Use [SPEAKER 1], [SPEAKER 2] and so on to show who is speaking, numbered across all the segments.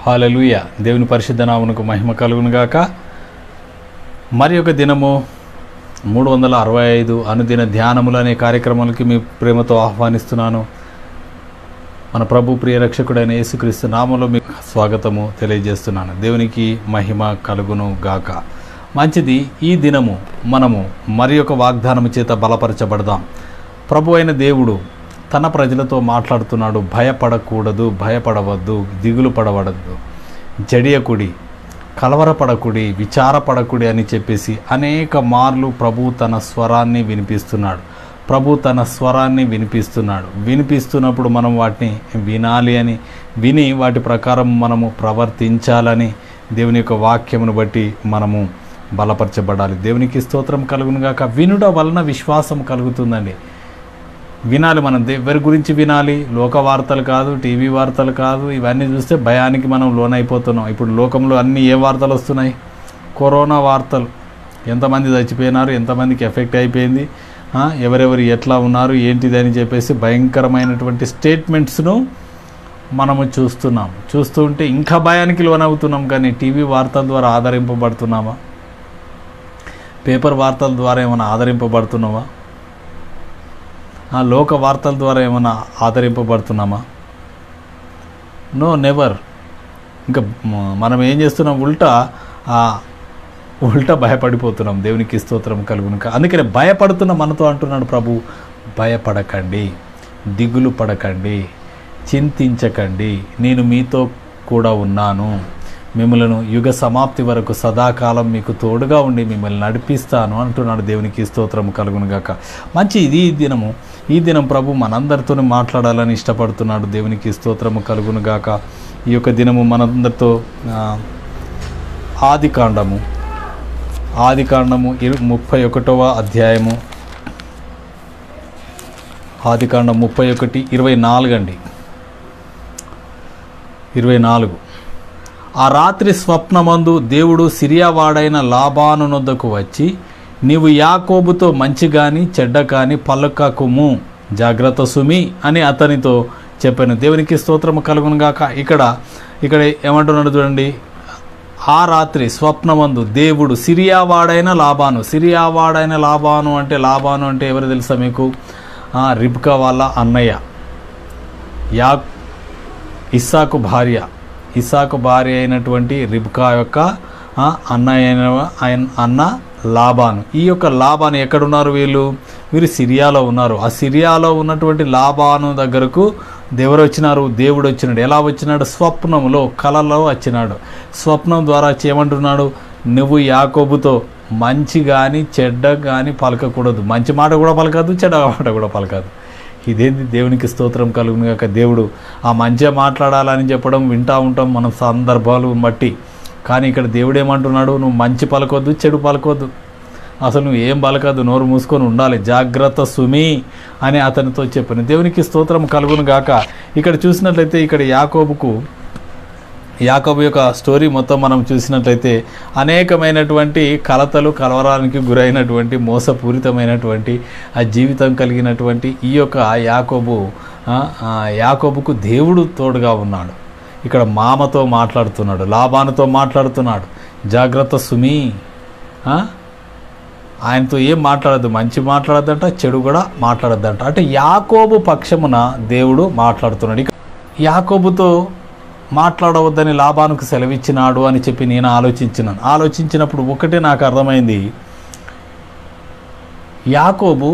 [SPEAKER 1] Hallelujah దేవుని పరిశుద్ధ నామునకు మహిమ కలుగును గాక మరి ఒక దినము మూడు వందల అరవై ఐదు అనుదిన ధ్యానములు అనే కార్యక్రమాలకి మీ ప్రేమతో ఆహ్వానిస్తున్నాను మన ప్రభు ప్రియ రక్షకుడైన యేసుక్రీస్తు నామంలో మీకు స్వాగతము తెలియజేస్తున్నాను దేవునికి మహిమ కలుగును గాక మంచిది ఈ దినము మనము మరి ఒక వాగ్దానము చేత బలపరచబడదాం ప్రభు అయిన దేవుడు తన ప్రజలతో మాట్లాడుతున్నాడు భయపడకూడదు భయపడవద్దు దిగులు పడవడద్దు జడియకుడి కలవరపడకుడి విచారపడకుడి అని చెప్పేసి అనేక మార్లు ప్రభు తన స్వరాన్ని వినిపిస్తున్నాడు ప్రభు తన స్వరాన్ని వినిపిస్తున్నాడు వినిపిస్తున్నప్పుడు మనం వాటిని వినాలి అని విని వాటి ప్రకారం మనము ప్రవర్తించాలని దేవుని యొక్క వాక్యమును బట్టి మనము బలపరచబడాలి దేవునికి స్తోత్రం కలుగునుగాక వినుట వలన విశ్వాసం కలుగుతుందండి వినాలి మనం దే- ఎవరి గురించి వినాలి లోక వార్తలు కాదు టీవీ వార్తలు కాదు ఇవన్నీ చూస్తే భయానికి మనం లోనైపోతున్నాం ఇప్పుడు లోకంలో అన్ని ఏ వార్తలు వస్తున్నాయి కరోనా వార్తలు ఎంతమంది చచ్చిపోయినారు ఎంతమందికి ఎఫెక్ట్ అయిపోయింది ఆ, ఎవరెవరు ఎట్లా ఉన్నారు ఏంటిది అని చెప్పేసి భయంకరమైనటువంటి స్టేట్మెంట్స్ను మనము చూస్తున్నాం చూస్తూ ఉంటే ఇంకా భయానికి లోనవుతున్నాం కానీ టీవీ వార్తల ద్వారా ఆదరింపబడుతున్నామా పేపర్ వార్తల ద్వారా ఏమైనా ఆదరింపబడుతున్నామా ఆ లోక వార్తల ద్వారా ఏమైనా ఆదరింపబడుతున్నామా నో నెవర్ ఇంకా మ- మనం ఏం చేస్తున్నాం ఉల్టా ఆ ఉల్టా భయపడిపోతున్నాం దేవునికి స్తోత్రం కలుగును అందుకనే భయపడుతున్న మనతో అంటున్నాడు ప్రభు భయపడకండి దిగులు పడకండి చింతించకండి నేను మీతో కూడా ఉన్నాను మిమ్మలను యుగ సమాప్తి వరకు సదాకాలం మీకు తోడుగా ఉండి మిమ్మల్ని నడిపిస్తాను అంటున్నాడు దేవునికి స్తోత్రం కలుగును గాక మంచి ఇది ఈ దినము ఈ దినం ప్రభు మనందరితో మాట్లాడాలని ఇష్టపడుతున్నాడు దేవునికి స్తోత్రము కలుగును గాక ఈ యొక్క దినము మనందరితో ఆ, ఆది కాండము ఆది కాండము ఇరు ముప్పై ఒకటవ అధ్యాయము ఆది కాండం ముప్పై ఒకటి ఇరవై నాలుగు అండి ఇరవై నాలుగు ఆ రాత్రి స్వప్నమందు దేవుడు సిరియావాడైన లాబాను నొద్దకు వచ్చి నీవు యాకోబుతో మంచి గాని చెడ్డ కాని పలుకకుము జాగ్రత్త సుమి అని అతనితో చెప్పాను దేవునికి స్తోత్రము కలుగును గాక ఇక్కడ ఇక్కడ ఏమంటున్నాడు చూడండి ఆ రాత్రి స్వప్నమందు దేవుడు సిరియావాడైన లాబాను సిరియావాడైన లాబాను అంటే లాబాను అంటే ఎవరు తెలుసా మీకు ఆ, రిబ్కా వాళ్ళ అన్నయ్య యా ఇస్సాకు భార్య ఇస్సాకు భార్య అయినటువంటి రిబ్కా యొక్క ఆ, అన్నయ్య అయిన ఆయన- అన్న లాబాను ఈ యొక్క లాబాను ఎక్కడున్నారు వీళ్ళు వీరు సిరియాలో ఉన్నారు ఆ సిరియాలో ఉన్నటువంటి లాబాను దగ్గరకు దేవుడు వచ్చినారు దేవుడు వచ్చినాడు ఎలా వచ్చినాడు స్వప్నములో కలలో వచ్చినాడు స్వప్నం ద్వారా చేయమంటున్నాడు నువ్వు యాకోబుతో మంచి కానీ చెడ్డ కానీ పలకకూడదు మంచి మాట కూడా పలకదు చెడ్డ మాట కూడా పలకదు ఇదేంది దేవునికి స్తోత్రం కలుగును కాక దేవుడు ఆ మంచిగా మాట్లాడాలని చెప్పడం వింటా ఉంటాం మనం సందర్భాలు బట్టి కానీ ఇక్కడ దేవుడు ఏమంటున్నాడు నువ్వు మంచి పలకొద్దు చెడు పలకొద్దు అసలు నువ్వు ఏం పలకద్దు నోరు మూసుకొని ఉండాలి జాగ్రత్త సుమి అని అతనితో చెప్పాను దేవునికి స్తోత్రం కలుగును గాక ఇక్కడ చూసినట్లయితే ఇక్కడ యాకోబుకు యాకోబు యొక్క స్టోరీ మొత్తం మనం చూసినట్లయితే అనేకమైనటువంటి కలతలు కలవరానికి గురైనటువంటి మోసపూరితమైనటువంటి ఆ జీవితం కలిగినటువంటి ఈ యొక్క యాకోబు ఆ, ఆ యాకోబుకు దేవుడు తోడుగా ఉన్నాడు ఇక్కడ మామతో మాట్లాడుతున్నాడు లాభానుతో మాట్లాడుతున్నాడు జాగ్రత్త సుమి ఆ? ఆయనతో ఏం మాట్లాడద్దు మంచి మాట్లాడద్దంట చెడు కూడా మాట్లాడద్దంట అంటే యాకోబు పక్షమున దేవుడు మాట్లాడుతున్నాడు ఇక యాకోబుతో మాట్లాడవద్దని లాభానికి సెలవిచ్చినాడు అని చెప్పి నేను ఆలోచించినాను ఆలోచించినప్పుడు ఒకటే నాకు అర్థమైంది యాకోబు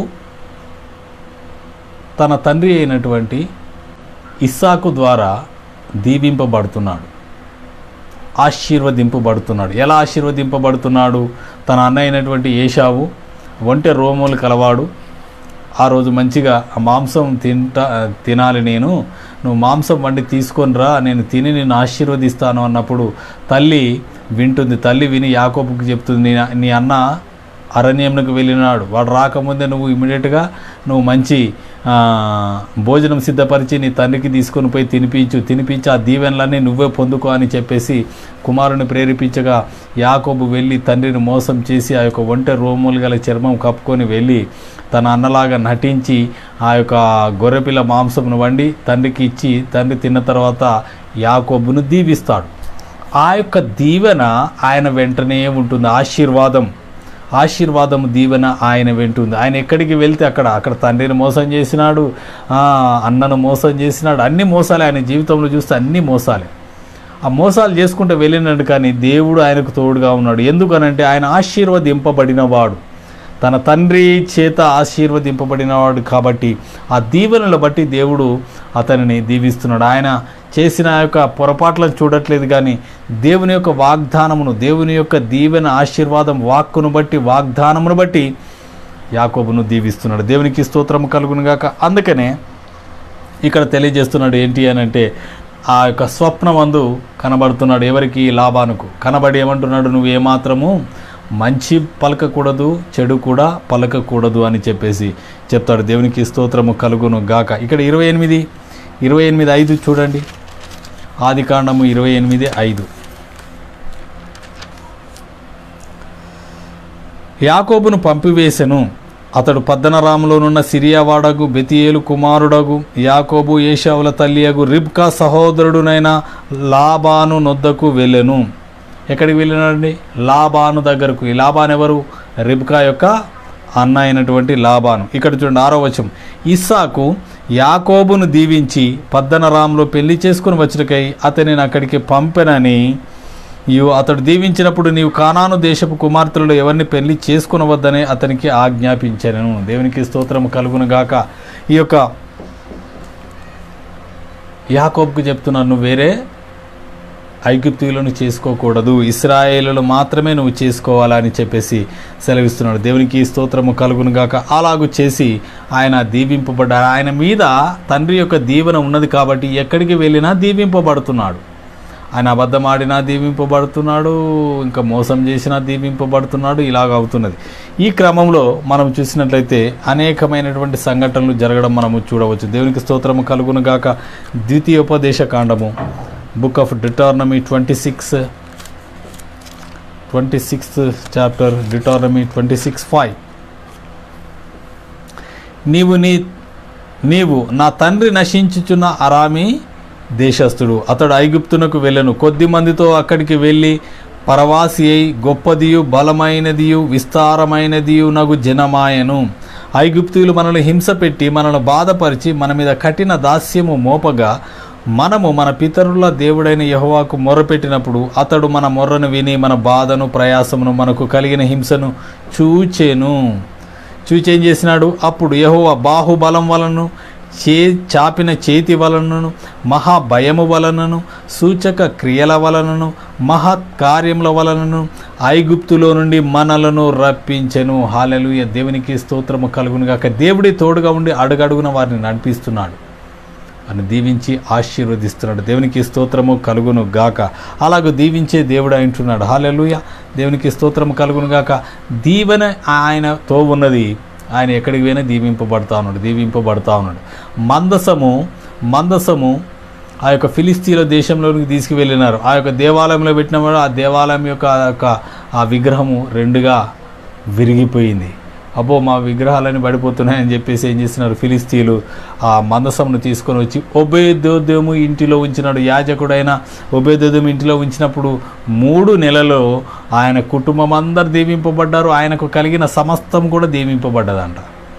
[SPEAKER 1] తన తండ్రి అయినటువంటి ఇస్సాకు ద్వారా దీవింపబడుతున్నాడు ఆశీర్వదింపబడుతున్నాడు ఎలా ఆశీర్వదింపబడుతున్నాడు తన అన్న అయినటువంటి ఏషావు ఒంటె రోములు కలవాడు ఆ రోజు మంచిగా ఆ మాంసం తింటా తినాలి నేను నువ్వు మాంసం వండి తీసుకొని రా నేను తిని నేను ఆశీర్వదిస్తాను అన్నప్పుడు తల్లి వింటుంది తల్లి విని యాకోబుకి చెప్తుంది నీ నీ అన్న అరణ్యంకు వెళ్ళినాడు వాడు రాకముందే నువ్వు ఇమీడియట్గా నువ్వు మంచి ఆ, భోజనం సిద్ధపరిచి నీ తండ్రికి తీసుకొని పోయి తినిపించు తినిపించి ఆ దీవెనలన్నీ నువ్వే పొందుకో అని చెప్పేసి కుమారుని ప్రేరేపించగా యాకోబు వెళ్ళి తండ్రిని మోసం చేసి ఆ యొక్క ఒంటె రోములు గల చర్మం కప్పుకొని వెళ్ళి తన అన్నలాగా నటించి ఆ యొక్క గొర్రెపిల్ల మాంసమును వండి తండ్రికి ఇచ్చి తండ్రి తిన్న తర్వాత యాకోబును దీవిస్తాడు ఆ యొక్క దీవెన ఆయన వెంటనే ఉంటుంది ఆశీర్వాదం ఆశీర్వాదం దీవెన ఆయన వెంటుంది ఆయన ఎక్కడికి వెళ్తే అక్కడ అక్కడ తండ్రిని మోసం చేసినాడు ఆ, అన్నను మోసం చేసినాడు అన్ని మోసాలే ఆయన జీవితంలో చూస్తే అన్ని మోసాలే ఆ మోసాలు చేసుకుంటూ వెళ్ళినాడు కానీ దేవుడు ఆయనకు తోడుగా ఉన్నాడు ఎందుకనంటే ఆయన ఆశీర్వదింపబడినవాడు తన తండ్రి చేత ఆశీర్వదింపబడినవాడు కాబట్టి ఆ దీవెనలు బట్టి దేవుడు అతనిని దీవిస్తున్నాడు ఆయన చేసిన ఆ యొక్క పొరపాట్లను చూడట్లేదు కానీ దేవుని యొక్క వాగ్దానమును దేవుని యొక్క దీవెన ఆశీర్వాదం వాక్కును బట్టి వాగ్దానమును బట్టి యాకోబును దీవిస్తున్నాడు దేవునికి స్తోత్రం కలుగును గాక అందుకనే ఇక్కడ తెలియజేస్తున్నాడు ఏంటి అని అంటే ఆ యొక్క స్వప్నమందు కనబడుతున్నాడు ఎవరికి లాభానుకు కనబడి ఏమంటున్నాడు నువ్వు ఏమాత్రము మంచి పలకకూడదు చెడు కూడా పలకకూడదు అని చెప్పేసి చెప్తాడు దేవునికి స్తోత్రము కలుగును గాక ఇక్కడ ఇరవై ఎనిమిది ఇరవై ఎనిమిది ఐదు చూడండి ఆది కాండము ఇరవై ఎనిమిది ఐదు యాకోబును పంపివేశెను అతడు పద్దనరాములోనున్న సిరియావాడగు బెతియేలు కుమారుడగు యాకోబు ఏషావుల తల్లియగు రిబ్కా సహోదరుడునైన లాబాను నొద్దకు వెళ్ళెను ఎక్కడికి వెళ్ళినాడండి లాబాను దగ్గరకు ఈ లాబాన్ ఎవరు రిబ్కా యొక్క అన్న అయినటువంటి లాబాను ఇక్కడ చూడండి ఆరో వచనం ఇస్సాకు యాకోబును దీవించి పద్దనరాములో పెళ్లి చేసుకుని వచ్చినకై అతనిని అక్కడికి పంపెనని నీవు అతడు దీవించినప్పుడు నీవు కానాను దేశపు కుమార్తెలలో ఎవరిని పెళ్లి చేసుకునవద్దని అతనికి ఆజ్ఞాపించాను దేవునికి స్తోత్రం కలుగును గాక ఈ యొక్క యాకోబ్కు చెప్తున్నాను నువ్వు వేరే ఐగుప్తీయులను చేసుకోకూడదు ఇస్రాయేలులు మాత్రమే నువ్వు చేసుకోవాలని చెప్పేసి సెలవిస్తున్నాడు దేవునికి స్తోత్రము కలుగును గాక అలాగు చేసి ఆయన దీవింపబడ్డాడు ఆయన మీద తండ్రి యొక్క దీవెన ఉన్నది కాబట్టి ఎక్కడికి వెళ్ళినా దీవింపబడుతున్నాడు ఆయన అబద్ధం ఆడినా దీవింపబడుతున్నాడు ఇంకా మోసం చేసినా దీవింపబడుతున్నాడు ఇలాగ అవుతున్నది ఈ క్రమంలో మనం చూసినట్లయితే అనేకమైనటువంటి సంఘటనలు జరగడం మనము చూడవచ్చు దేవునికి స్తోత్రము కలుగును గాక ద్వితీయోపదేశ కాండము book of Deuteronomy twenty six twenty sixth chapter Deuteronomy twenty six five నీవు నీ నీవు నా తండ్రి నశించుచున్న అరామి దేశస్థుడు అతడు ఐగుప్తునకు వెళ్ళను కొద్ది మందితో అక్కడికి వెళ్ళి పరవాసి అయి గొప్పదియు బలమైనదియు విస్తారమైనదియు నగు జనమాయను ఐగుప్తులు మనల్ని హింస పెట్టి మనల్ని బాధపరిచి మన మీద కఠిన దాస్యము మోపగా మనము మన పితరుల దేవుడైన యహోవాకు మొర్రపెట్టినప్పుడు అతడు మన మొర్రను విని మన బాధను ప్రయాసమును మనకు కలిగిన హింసను చూచెను చూచేం చేసినాడు అప్పుడు యెహోవా బాహుబలం వలన చే చాపిన చేతి వలనను మహాభయము వలనను సూచక క్రియల వలనను మహత్ కార్యముల వలనను ఐగుప్తులో నుండి మనలను రప్పించెను హాలెలుయ దేవునికి స్తోత్రము కలుగును గాక దేవుడి తోడుగా ఉండి అడుగడుగున వారిని నడిపిస్తున్నాడు అని దీవించి ఆశీర్వదిస్తున్నాడు దేవునికి స్తోత్రము కలుగును గాక అలాగూ దీవించే దేవుడు అంటున్నాడు హాలెలుయ దేవునికి స్తోత్రము కలుగును గాక దీవెన ఆయనతో ఉన్నది ఆయన ఎక్కడికి పోయినా దీవింపబడతా ఉన్నాడు దీవింపబడతా ఉన్నాడు మందసము మందసము ఆ యొక్క ఫిలిస్తీన్ల దేశంలోనికి తీసుకువెళ్ళినారు ఆ యొక్క దేవాలయంలో పెట్టినప్పుడు ఆ దేవాలయం యొక్క ఆ యొక్క ఆ విగ్రహము రెండుగా విరిగిపోయింది అబ్బో మా విగ్రహాలని పడిపోతున్నాయని చెప్పేసి ఏం చేస్తున్నారు ఫిలిస్తీన్లు ఆ మందసమును తీసుకొని వచ్చి ఒబేదోద్యము ఇంటిలో ఉంచినాడు యాజకుడైన ఒబేదోద్యము ఇంటిలో ఉంచినప్పుడు మూడు నెలలో ఆయన కుటుంబం అందరు దీవింపబడ్డారు ఆయనకు కలిగిన సమస్తం కూడా దీవింపబడ్డదంట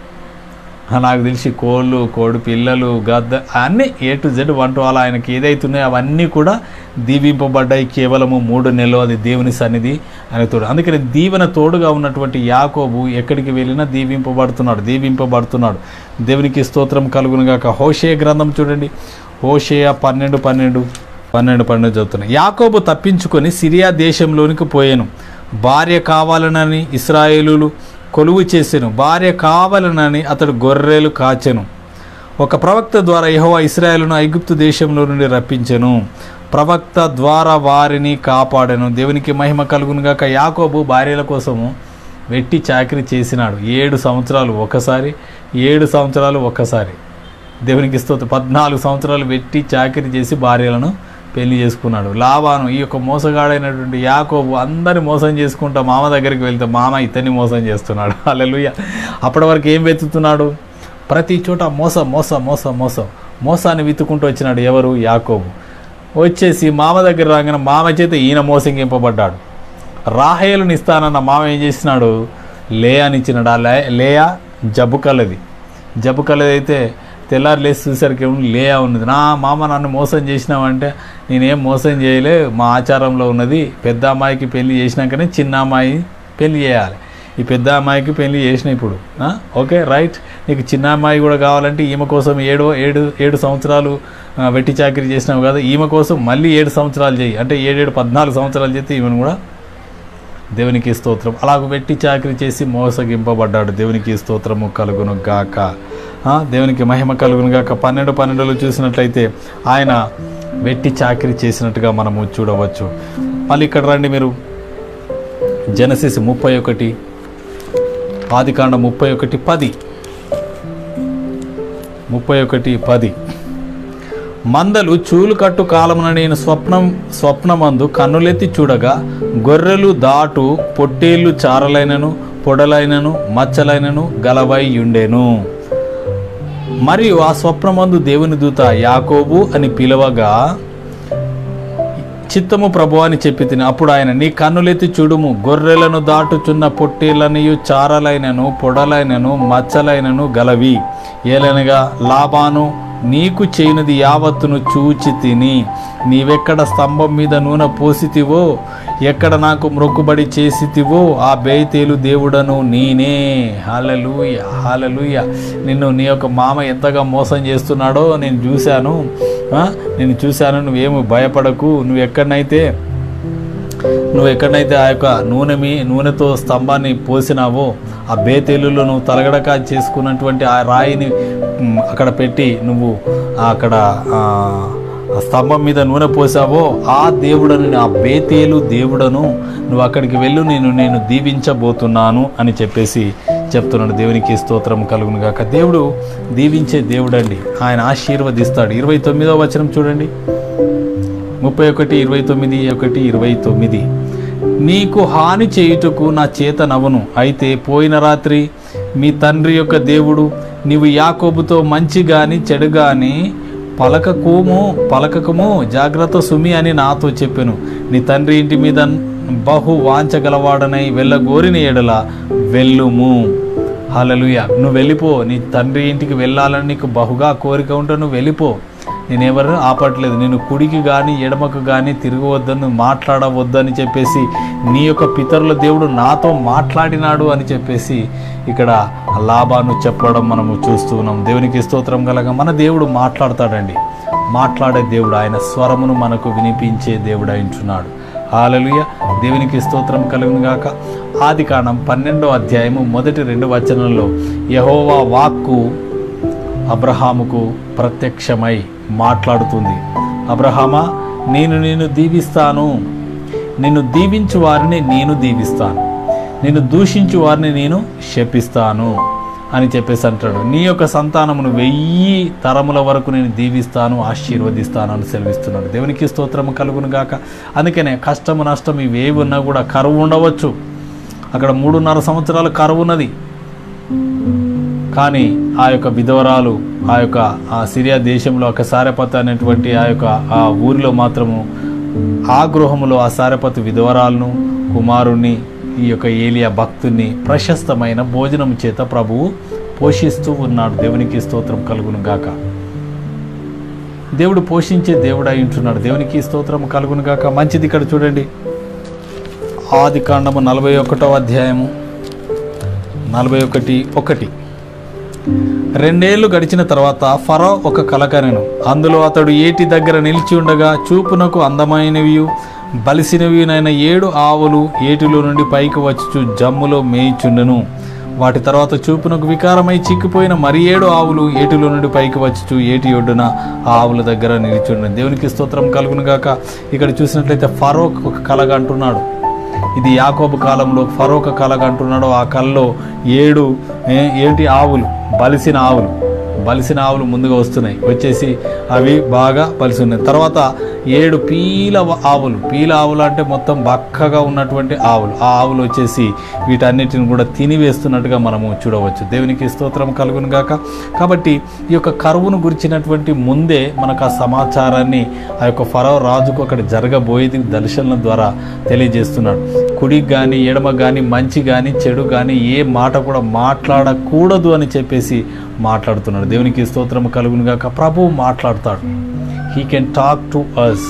[SPEAKER 1] నాకు తెలిసి కోళ్ళు కోడి పిల్లలు గద్ద అన్నీ A to Z one to all ఆయనకి ఏదైతున్నాయో అవన్నీ కూడా దీవింపబడ్డాయి కేవలము మూడు నెలలు అది దేవుని సన్నిధి అని తోడు అందుకని దీవెన తోడుగా ఉన్నటువంటి యాకోబు ఎక్కడికి వెళ్ళినా దీవింపబడుతున్నాడు దీవింపబడుతున్నాడు దేవునికి స్తోత్రం కలుగునుగాక హోషే గ్రంథం చూడండి హోషేయ పన్నెండు పన్నెండు పన్నెండు పన్నెండు చదువుతున్నాయి యాకోబు తప్పించుకొని సిరియా దేశంలోనికి పోయాను భార్య కావాలనని ఇస్రాయేలులు కొలువు చేసెను భార్య కావాలనని అతడు గొర్రెలు కాచెను ఒక ప్రవక్త ద్వారా యెహోవా ఇస్రాయేలును ఐగుప్తు దేశంలో నుండి రప్పించెను ప్రవక్త ద్వారా వారిని కాపాడెను దేవునికి మహిమ కలుగునుగాక యాకోబు భార్యల కోసము వెట్టి చాకరీ చేసినాడు ఏడు సంవత్సరాలు ఒకసారి ఏడు సంవత్సరాలు ఒకసారి దేవునికి స్తోత్రం పద్నాలుగు సంవత్సరాలు వెట్టి చాకరీ చేసి భార్యలను పెళ్లి చేసుకున్నాడు లాభాను ఈ యొక్క మోసగాడైనటువంటి యాకోబు అందరిని మోసం చేసుకుంటా మామ దగ్గరికి వెళ్తే మామ ఇతన్ని మోసం చేస్తున్నాడు అల్లెలుయ్య అప్పటి వరకు ఏం వెతుకుతున్నాడు ప్రతి చోట మోసం మోసం మోసం మోసం మోసాన్ని వెతుకుంటూ వచ్చినాడు ఎవరు యాకోబు వచ్చేసి మామ దగ్గర రాగానే మామ చేత ఈయన మోసంగింపబడ్డాడు రాహేలుని ఇస్తానన్న మామ ఏం చేసినాడు లే అని ఇచ్చినాడు ఆ లే లేయా జబ్బు కలది జబ్బు కలది అయితే తెల్లారి లేచి చూసరికి ఏమో లేయా ఉన్నది నా మామ నన్ను మోసం చేసినావంటే నేనేం మోసం చేయలే మా ఆచారంలో ఉన్నది పెద్ద అమ్మాయికి పెళ్లి చేసినాకనే చిన్న అమ్మాయి పెళ్లి చేయాలి ఈ పెద్ద అమ్మాయికి పెళ్లి చేసిన ఇప్పుడు ఆ? ఓకే రైట్ నీకు చిన్న అమ్మాయి కూడా కావాలంటే ఈమె కోసం ఏడు ఏడు ఏడు సంవత్సరాలు ఆ, వెట్టి చాకరీ చేసినావు కదా ఈమె కోసం మళ్ళీ ఏడు సంవత్సరాలు చేయి అంటే ఏడేడు పద్నాలుగు సంవత్సరాలు చేస్తే ఈమెను కూడా దేవునికి స్తోత్రం అలాగ వెట్టి చాకరీ చేసి మోసగింపబడ్డాడు దేవునికి స్తోత్రము కలుగును గాక ఆ, దేవునికి మహిమ కలుగును గాక పన్నెండు పన్నెండులో చూసినట్లయితే ఆయన వెట్టి చాకరీ చేసినట్టుగా మనము చూడవచ్చు మళ్ళీ ఇక్కడ రండి మీరు జనసిస్ ముప్పై ఒకటి ఆదికాండ ముప్పై ఒకటి పది ముప్పై ఒకటి పది మందలు చూలు కట్టు కాలమున నేను స్వప్నం స్వప్నమందు కన్నులెత్తి చూడగా గొర్రెలు దాటు పొట్టేళ్ళు చారలైనను పొడలైనను మచ్చలైనను గలవై ఉండెను మరియు ఆ స్వప్నమందు దేవుని దూత యాకోబు అని పిలవగా చిత్తము ప్రభు అని చెప్పి తిని అప్పుడు ఆయన నీ కన్నులెత్తి చూడుము గొర్రెలను దాటుచున్న పొట్టేలనియు చారలైనను పొడలైనను మచ్చలైనను గలవి ఏలనగా లాభాను నీకు చేయనిది యావత్తును చూచి తిని నీవెక్కడ స్తంభం మీద నూనె పోసితివో ఎక్కడ నాకు మ్రొక్కుబడి చేసితివో ఆ బేతేలు దేవుడను నేనే హాలలుయ హాలలుయ నిన్ను నీ యొక్క మామ ఎంతగా మోసం చేస్తున్నాడో నేను చూశాను ఆ? నేను చూశాను నువ్వేమి భయపడకు నువ్వు ఎక్కడనైతే నువ్వు ఎక్కడనైతే ఆ యొక్క నూనె మీ నూనెతో స్తంభాన్ని పోసినావో ఆ బేతేలులో నువ్వు తలగడక చేసుకున్నటువంటి ఆ రాయిని మ్, అక్కడ పెట్టి నువ్వు అక్కడ ఆ, ఆ స్తంభం మీద నూనె పోసావో ఆ దేవుడను ఆ బేతేలు దేవుడను నువ్వు అక్కడికి వెళ్ళు నేను నేను దీవించబోతున్నాను అని చెప్పేసి చెప్తున్నాడు దేవునికి స్తోత్రం కలుగును గాక దేవుడు దీవించే దేవుడండి ఆయన ఆశీర్వదిస్తాడు ఇరవై తొమ్మిదో వచనం చూడండి ముప్పై ఒకటి ఇరవై తొమ్మిది ఒకటి ఇరవై తొమ్మిది నీకు హాని చేయుటకు నా చేత నవ్వును అయితే పోయిన రాత్రి మీ తండ్రి యొక్క దేవుడు నీవు యాకోబుతో మంచి గాని చెడు గాని పలకకుము పలకకము జాగ్రత్త సుమి అని నాతో చెప్పెను నీ తండ్రి ఇంటి మీద బహు వాంచగలవాడనై వెళ్ళగోరిన ఎడల వెళ్ళుము హలలుయ నువ్వు వెళ్ళిపో నీ తండ్రి ఇంటికి వెళ్ళాలని నీకు బహుగా కోరిక ఉంటే నువ్వు వెళ్ళిపో నేను ఎవరు ఆపట్లేదు నేను కుడికి కానీ ఎడమకు కానీ తిరగవద్దని మాట్లాడవద్దని చెప్పేసి నీ యొక్క పితరుల దేవుడు నాతో మాట్లాడినాడు అని చెప్పేసి ఇక్కడ ఆ లాభాన్ని చెప్పడం మనము చూస్తూ ఉన్నాం దేవునికి స్తోత్రం కలగా మన దేవుడు మాట్లాడతాడండి మాట్లాడే దేవుడు ఆయన స్వరమును మనకు వినిపించే దేవుడు అయింటున్నాడు హాలలుయ దేవునికి స్తోత్రం కలుగును గాక ఆది కాండం పన్నెండో అధ్యాయము మొదటి రెండు వచనంలో యహోవా వాక్కు అబ్రహాముకు ప్రత్యక్షమై మాట్లాడుతుంది అబ్రహామా నేను నిన్ను దీవిస్తాను నిన్ను దీవించు వారిని నేను దీవిస్తాను నిన్ను దూషించు వారిని నేను శపిస్తాను అని చెప్పేసి అంటాడు నీ యొక్క సంతానమును వెయ్యి తరముల వరకు నేను దీవిస్తాను ఆశీర్వదిస్తాను అని సెలవిస్తున్నాడు దేవునికి స్తోత్రము కలుగును గాక అందుకనే కష్టము నష్టం ఇవేవి ఉన్నా కూడా కరువు ఉండవచ్చు అక్కడ మూడున్నర సంవత్సరాలు కరువు ఉన్నది కానీ ఆ యొక్క విధవరాలు ఆ యొక్క ఆ సిరియా దేశంలో ఒక సారెపత్ అనేటువంటి ఆ యొక్క ఆ ఊరిలో మాత్రము ఆ గృహములో ఆ సారెపత్ విధవరాలను కుమారుణ్ణి ఈ యొక్క ఏలియా భక్తుని ప్రశస్తమైన భోజనం చేత ప్రభువు పోషిస్తూ ఉన్నాడు దేవునికి స్తోత్రం కలుగును గాక దేవుడు పోషించే దేవుడు అయి ఉంటున్నాడు దేవునికి స్తోత్రం కలుగును గాక మంచిది ఇక్కడ చూడండి ఆది కాండము నలభై ఒకటో అధ్యాయము నలభై ఒకటి ఒకటి రెండేళ్లు గడిచిన తర్వాత ఫరో ఒక కలకనెను అందులో అతడు ఏటి దగ్గర నిలిచి ఉండగా చూపునకు అందమైనవి బలిసినవినైన ఏడు ఆవులు ఏటిలో నుండి పైకి వచ్చుచు జమ్ములో మేయిచుండెను వాటి తర్వాత చూపునకు వికారమై చిక్కిపోయిన మరి ఏడు ఆవులు ఏటిలో నుండి పైకి వచ్చుచు ఏటి ఒడ్డున ఆ ఆవుల దగ్గర నిలిచుండెను దేవునికి స్తోత్రం కలుగును గాక ఇక్కడ చూసినట్లయితే ఫరో ఒక కలగ అంటున్నాడు ఇది యాకోబు కాలంలో ఫరోక కలగ అంటున్నాడు ఆ కల్లో ఏడు ఏ- ఏంటి ఆవులు బలిసిన ఆవులు బలిసిన ఆవులు ముందుగా వస్తున్నాయి వచ్చేసి అవి బాగా బలిసి ఉన్నాయి తర్వాత ఏడు పీల వ- ఆవులు పీల ఆవులు అంటే మొత్తం బక్కగా ఉన్నటువంటి ఆవులు ఆ ఆవులు వచ్చేసి వీటన్నిటిని కూడా తినివేస్తున్నట్టుగా మనము చూడవచ్చు దేవునికి స్తోత్రం కలుగును గాక కాబట్టి ఈ యొక్క కరువును గురించినటువంటి ముందే మనకు ఆ సమాచారాన్ని ఆ యొక్క ఫరో రాజుకు అక్కడ జరగబోయేది దర్శనం ద్వారా తెలియజేస్తున్నాడు కుడికి కానీ ఎడమ కానీ మంచి కానీ చెడు కానీ ఏ మాట కూడా మాట్లాడకూడదు అని చెప్పేసి మాట్లాడుతున్నాడు దేవునికి స్తోత్రం కలుగును గాక ప్రభువు మాట్లాడతాడు he can talk to us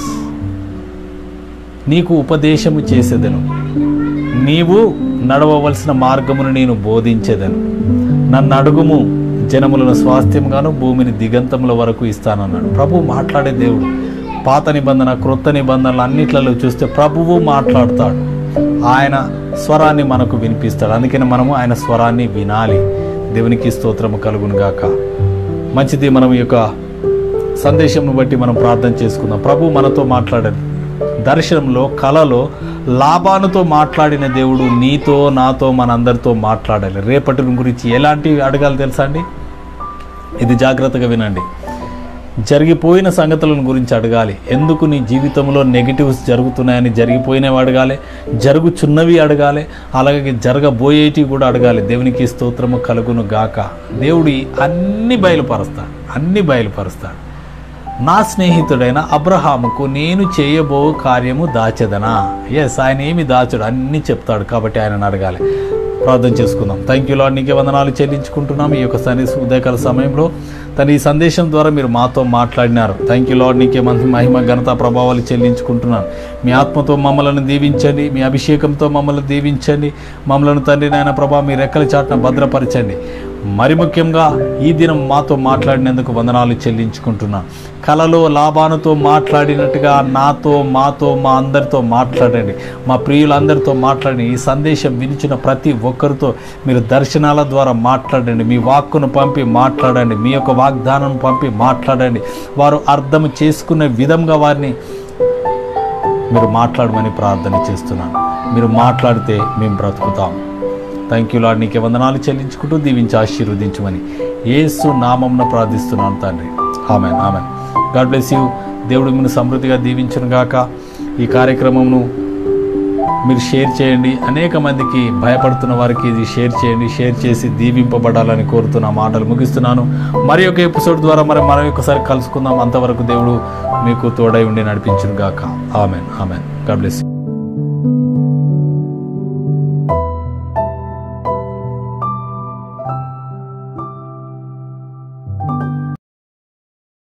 [SPEAKER 1] నీకు ఉపదేశము చేసేదను నీవు నడవవలసిన మార్గమును నేను బోధించేదను నన్ను అడుగుము జనములను స్వాస్థ్యంగాను భూమిని దిగంతముల వరకు ఇస్తానన్నాడు ప్రభువు మాట్లాడే దేవుడు పాత నిబంధన క్రొత్త నిబంధనలు అన్నిట్లలో చూస్తే ప్రభువు మాట్లాడతాడు ఆయన స్వరాన్ని మనకు వినిపిస్తాడు అందుకని మనము ఆయన స్వరాన్ని వినాలి దేవునికి స్తోత్రము కలుగును గాక మంచిది మనం ఈ యొక్క సందేశంను బట్టి మనం ప్రార్థన చేసుకుందాం ప్రభు మనతో మాట్లాడాడు దర్శనంలో కళలో లాభానుతో మాట్లాడిన దేవుడు నీతో నాతో మనందరితో మాట్లాడాలి రేపటి గురించి ఎలాంటివి అడగాలి తెలుసా అండి ఇది జాగ్రత్తగా వినండి జరిగిపోయిన సంగతులను గురించి అడగాలి ఎందుకు నీ జీవితంలో నెగిటివ్స్ జరుగుతున్నాయని జరిగిపోయినవి అడగాలి జరుగుచున్నవి అడగాలి అలాగే జరగబోయేటివి కూడా అడగాలి దేవునికి స్తోత్రము కలుగును గాక దేవుడి అన్ని బయలుపరుస్తాడు అన్ని బయలుపరుస్తాడు నా స్నేహితుడైన అబ్రహాముకు నేను చేయబో కార్యము దాచెదనా ఎస్ ఆయన ఏమి దాచడు అన్నీ చెప్తాడు కాబట్టి ఆయన అడగాలి ప్రార్థన చేసుకుందాం థ్యాంక్ యూ లాడ్ నీకే వందనాలు చెల్లించుకుంటున్నాం ఈ యొక్క సన్ని ఉదయకాల సమయంలో తన ఈ సందేశం ద్వారా మీరు మాతో మాట్లాడినారు థ్యాంక్ యూ లాడ్ నీకే మంది మహిమ ఘనత ప్రభావాలు చెల్లించుకుంటున్నాను మీ ఆత్మతో మమ్మల్ని దీవించండి మీ అభిషేకంతో మమ్మల్ని దీవించండి మమ్మల్ని తండ్రి నాయన ప్రభా మీ రెక్కల చాటున భద్రపరచండి మరి ముఖ్యంగా ఈ దినం మాతో మాట్లాడినందుకు వందనాలు చెల్లించుకుంటున్నాను కలలో లాభానుతో మాట్లాడినట్టుగా నాతో మాతో మా అందరితో మాట్లాడండి మా ప్రియులందరితో మాట్లాడండి ఈ సందేశం వినిచిన ప్రతి ఒక్కరితో మీరు దర్శనాల ద్వారా మాట్లాడండి మీ వాక్కును పంపి మాట్లాడండి మీ యొక్క వాగ్దానం పంపి మాట్లాడండి వారు అర్థం చేసుకునే విధంగా వారిని మీరు మాట్లాడమని ప్రార్థన చేస్తున్నాను మీరు మాట్లాడితే మేము బ్రతుకుతాం థ్యాంక్ యూ లాడ్ నీకే వందనాలు చెల్లించుకుంటూ దీవించి ఆశీర్వదించమని ఏసు నామంన ప్రార్థిస్తున్నాను తండ్రి amen amen God bless you దేవుడు మిమ్మల్ని సమృద్ధిగా దీవించును గాక ఈ కార్యక్రమంను మీరు షేర్ చేయండి అనేక మందికి భయపడుతున్న వారికి ఇది షేర్ చేయండి షేర్ చేసి దీవింపబడాలని కోరుతున్న మాటలు ముగిస్తున్నాను మరి ఒక ఎపిసోడ్ ద్వారా మరి మనం ఒకసారి కలుసుకుందాం అంతవరకు దేవుడు మీకు తోడై ఉండి నడిపించును గాక amen amen God bless you